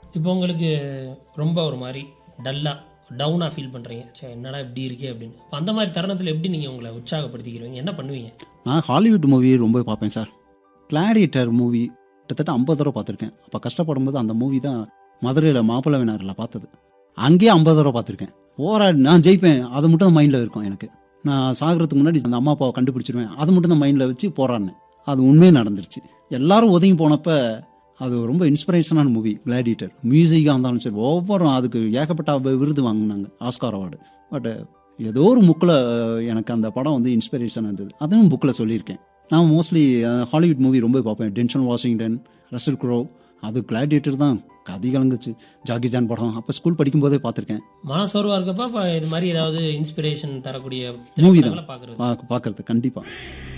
இப்போ உங்களுக்கு ரொம்ப ஒரு மாதிரி டல்லாக டவுனாக ஃபீல் பண்ணுறீங்க சே என்னடா இப்படி இருக்கே அப்படின்னு அப்ப அந்த மாதிரி தருணத்தில் எப்படி நீங்கள் உங்களை உற்சாகப்படுத்திக்கிறீங்க என்ன பண்ணுவீங்க நான் ஹாலிவுட் மூவி ரொம்ப பார்ப்பேன் சார் கிளாடியேட்டர் மூவி கிட்டத்தட்ட ஐம்பது தடவை பார்த்துருக்கேன் அப்போ கஷ்டப்படும் போது அந்த மூவி தான் மதுரையில் மாப்பிள்ளை வினாரில் பார்த்தது அங்கேயே ஐம்பது தடவை பார்த்துருக்கேன் போராடி நான் ஜெயிப்பேன் அது மட்டும் தான் மைண்டில் இருக்கும் எனக்கு நான் சாகிறதுக்கு முன்னாடி அந்த அம்மா அப்பாவை கண்டுபிடிச்சிருவேன் அது மட்டும் தான் மைண்டில் வச்சு போராடினேன் அது உண்மையே நடந்துருச்சு எல்லாரும் ஒதுங்கி போனப்ப அது ரொம்ப இன்ஸ்பிரேஷனான மூவி கிளாடியேட்டர் மியூசிக்காக இருந்தாலும் சரி ஒவ்வொரு அதுக்கு ஏகப்பட்ட வி- விருது வாங்கினாங்க ஆஸ்கார் அவார்டு பட் ஏதோ ஒரு புக்கில் எனக்கு அந்த படம் வந்து இன்ஸ்பிரேஷன் இருந்தது அதுவும் புக்கில் சொல்லியிருக்கேன் நான் மோஸ்ட்லி ஹாலிவுட் மூவி ரொம்ப பார்ப்பேன் டென்ஷன் வாஷிங்டன் ரசல் க்ரோ அது கிளாடியேட்டர் தான் கதி கலங்குச்சு ஜாக்கி ஜான் படம் அப்போ ஸ்கூல் படிக்கும்போதே பார்த்துருக்கேன் மனசோர்வாக இருக்கப்ப இப்போ இது மாதிரி ஏதாவது இன்ஸ்பிரேஷன் தரக்கூடிய மூவி தான் திரைப்படங்களை பார்க்குறது பா பார்க்கறது கண்டிப்பாக